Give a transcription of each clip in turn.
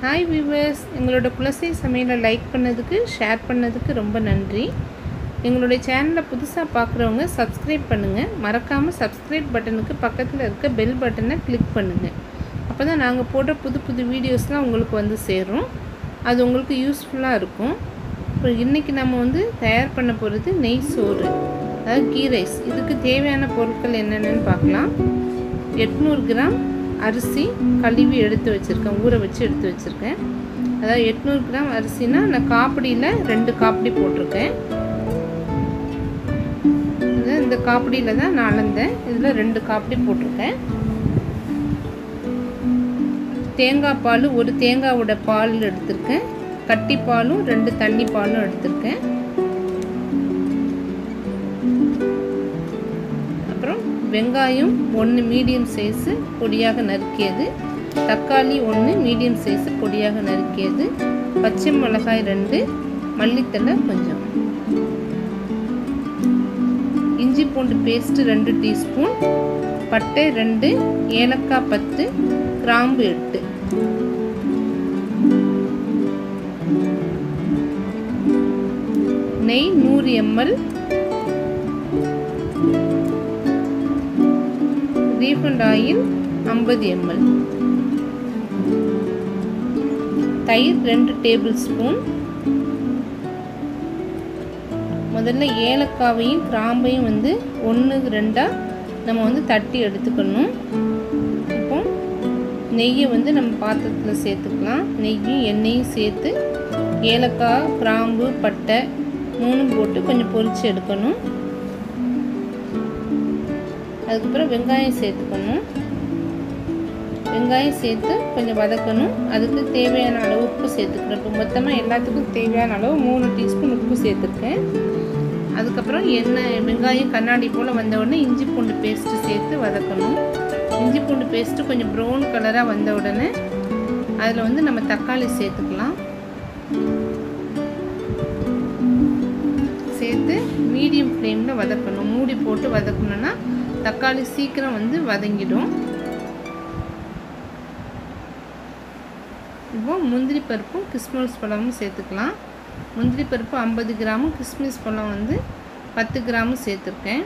hi viewers எங்களோட குலசை சமையலை like பண்ணதுக்கு ஷேர் பண்ணதுக்கு ரொம்ப நன்றி எங்களுடைய சேனலை புதுசாக பார்க்குறவங்க சப்ஸ்கிரைப் பண்ணுங்கள் மறக்காமல் சப்ஸ்கிரைப் பட்டனுக்கு பக்கத்தில் இருக்க பெல் பட்டனை கிளிக் பண்ணுங்கள் அப்போ தான் நாங்கள் போடுற புது புது வீடியோஸ்லாம் உங்களுக்கு வந்து சேரும் அது உங்களுக்கு யூஸ்ஃபுல்லாக இருக்கும் இப்போ இன்றைக்கி நம்ம வந்து தயார் பண்ண போகிறது நெய் சோறு அதாவது கீ ரைஸ் இதுக்கு தேவையான பொருட்கள் என்னென்னு பார்க்கலாம் எட்நூறு கிராம் அரிசி கழுவி எடுத்து வச்சுருக்கேன் ஊற வச்சு எடுத்து வச்சுருக்கேன் அதாவது எட்நூறு கிராம் அரிசினா நான் காப்படியில் ரெண்டு காப்படி போட்டிருக்கேன் இது இந்த காப்படியில் தான் நான் அளந்தேன் இதில் ரெண்டு காப்படி போட்டிருக்கேன் தேங்காய் பால் ஒரு தேங்காவோட பால் எடுத்திருக்கேன் கட்டி பாலும் ரெண்டு தண்ணி பாலும் எடுத்திருக்கேன் அப்புறம் வெங்காயம் ஒன்று மீடியம் சைஸு பொடியாக நறுக்கியது தக்காளி ஒன்று மீடியம் சைஸு பொடியாக நறுக்கியது பச்சை மிளகாய் ரெண்டு மல்லித்தலை கொஞ்சம் இஞ்சி பூண்டு பேஸ்ட்டு ரெண்டு டீஸ்பூன் பட்டை ரெண்டு ஏலக்காய் பத்து கிராம்பு எட்டு நெய் நூறு எம்எல் ரீஃபண்ட் ஆயில் ஐம்பது எம்எல் தயிர் ரெண்டு டேபிள் ஸ்பூன் முதல்ல ஏலக்காவையும் கிராம்பையும் வந்து ஒன்று ரெண்டாக நம்ம வந்து தட்டி எடுத்துக்கணும் இப்போ நெய்யை வந்து நம்ம பாத்திரத்தில் சேர்த்துக்கலாம் நெய்யும் எண்ணெயும் சேர்த்து ஏலக்காய் கிராம்பு பட்டை மூணும் போட்டு கொஞ்சம் பொரித்து எடுக்கணும் அதுக்கப்புறம் வெங்காயம் சேர்த்துக்கணும் வெங்காயம் சேர்த்து கொஞ்சம் வதக்கணும் அதுக்கு தேவையான அளவு உப்பு சேர்த்துக்கிறேன் இப்போ மொத்தமாக எல்லாத்துக்கும் தேவையான அளவு மூணு டீஸ்பூன் உப்பு சேர்த்துருக்கேன் அதுக்கப்புறம் எண்ணெய் வெங்காயம் கண்ணாடி போல் வந்த உடனே இஞ்சி பூண்டு பேஸ்ட்டு சேர்த்து வதக்கணும் இஞ்சி பூண்டு பேஸ்ட்டு கொஞ்சம் ப்ரௌன் கலராக வந்த உடனே அதில் வந்து நம்ம தக்காளி சேர்த்துக்கலாம் சேர்த்து மீடியம் ஃப்ளேமில் வதக்கணும் மூடி போட்டு வதக்கணுன்னா தக்காளி சீக்கிரம் வந்து வதங்கிடும் இப்போ முந்திரி பருப்பும் கிஸ்மிஸ் பழமும் சேர்த்துக்கலாம் முந்திரி பருப்பு ஐம்பது கிராமும் கிஸ்மிஸ் பழம் வந்து பத்து கிராமும் சேர்த்துருக்கேன்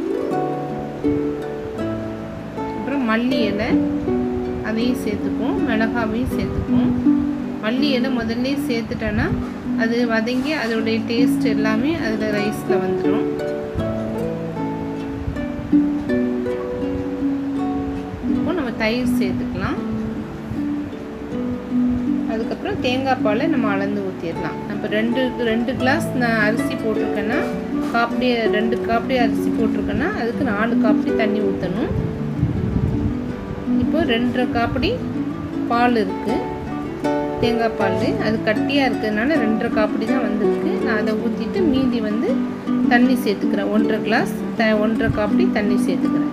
அப்புறம் மல்லி இலை அதையும் சேர்த்துக்குவோம் மிளகாவையும் சேர்த்துக்குவோம் மல்லி இலை முதல்ல சேர்த்துட்டோன்னா அது வதங்கி அதோடைய டேஸ்ட் எல்லாமே அதில் ரைஸில் வந்துடும் இப்போ நம்ம தயிர் சேர்த்துக்கலாம் அதுக்கப்புறம் தேங்காய் பாலை நம்ம அளந்து ஊற்றிடலாம் நம்ம ரெண்டு ரெண்டு கிளாஸ் நான் அரிசி போட்டிருக்கேன்னா காப்படி ரெண்டு காப்படி அரிசி போட்டிருக்கேன்னா அதுக்கு நாலு காப்படி தண்ணி ஊற்றணும் இப்போ ரெண்டரை காப்படி பால் இருக்குது தேங்காய் பால் அது கட்டியாக இருக்கிறதுனால ரெண்டரை காப்படி தான் வந்திருக்கு நான் அதை ஊற்றிட்டு மீதி வந்து தண்ணி சேர்த்துக்கிறேன் ஒன்றரை கிளாஸ் த ஒன்றரை காப்படி தண்ணி சேர்த்துக்கிறேன்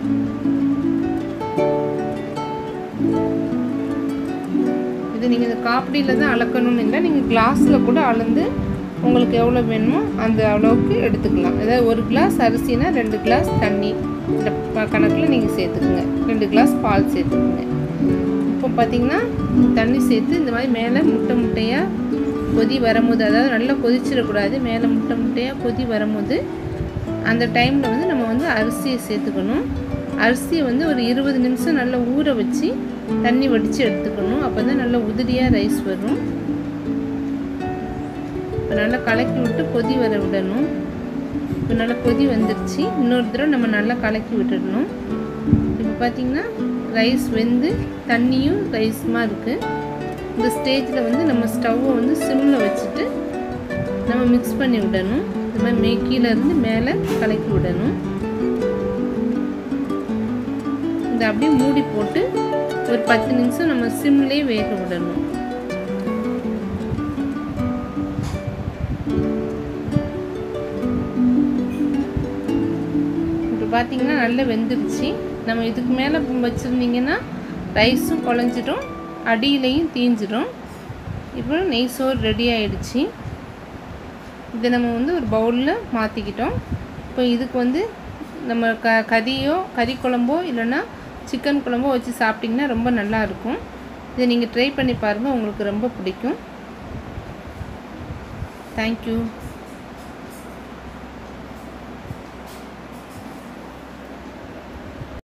இது நீங்கள் இந்த காப்படியில் தான் அளக்கணும்னு இல்லை நீங்கள் கிளாஸில் கூட அளந்து உங்களுக்கு எவ்வளோ வேணுமோ அந்த அளவுக்கு எடுத்துக்கலாம் அதாவது ஒரு கிளாஸ் அரிசினா ரெண்டு கிளாஸ் தண்ணி இந்த கணக்கில் நீங்கள் சேர்த்துக்குங்க ரெண்டு கிளாஸ் பால் சேர்த்துக்குங்க இப்போ பார்த்தீங்கன்னா தண்ணி சேர்த்து இந்த மாதிரி மேலே முட்டை முட்டையாக கொதி வரும்போது அதாவது நல்லா கொதிச்சிடக்கூடாது மேலே முட்டை முட்டையாக கொதி வரும்போது அந்த டைமில் வந்து நம்ம வந்து அரிசியை சேர்த்துக்கணும் அரிசியை வந்து ஒரு இருபது நிமிஷம் நல்லா ஊற வச்சு தண்ணி வடித்து எடுத்துக்கணும் அப்போ தான் நல்லா உதிரியாக ரைஸ் வரும் இப்போ நல்லா கலக்கி விட்டு கொதி வர விடணும் இப்போ நல்லா கொதி வந்துருச்சு இன்னொரு தடவை நம்ம நல்லா கலக்கி விட்டுடணும் இப்போ பார்த்திங்கன்னா ரைஸ் வெந்து தண்ணியும் ரைஸுமாக இருக்குது இந்த ஸ்டேஜில் வந்து நம்ம ஸ்டவ்வை வந்து சிம்மில் வச்சுட்டு நம்ம மிக்ஸ் பண்ணி விடணும் இந்த மாதிரி மே கீழே இருந்து மேலே கலக்கி விடணும் இதை அப்படியே மூடி போட்டு ஒரு பத்து நிமிஷம் நம்ம சிம்லேயே வேக விடணும் இப்போ பார்த்தீங்கன்னா நல்லா வெந்துருச்சு நம்ம இதுக்கு மேலே வச்சுருந்தீங்கன்னா ரைஸும் குழஞ்சிடும் அடியிலையும் தீஞ்சிடும் இப்போ நெய் சோறு ரெடி ஆயிடுச்சு இதை நம்ம வந்து ஒரு பவுலில் மாற்றிக்கிட்டோம் இப்போ இதுக்கு வந்து நம்ம க கறியோ கறி குழம்போ இல்லைன்னா சிக்கன் குழம்போ வச்சு சாப்பிட்டிங்கன்னா ரொம்ப நல்லா இருக்கும் இதை நீங்கள் ட்ரை பண்ணி பாருங்கள் உங்களுக்கு ரொம்ப பிடிக்கும் தேங்க்யூ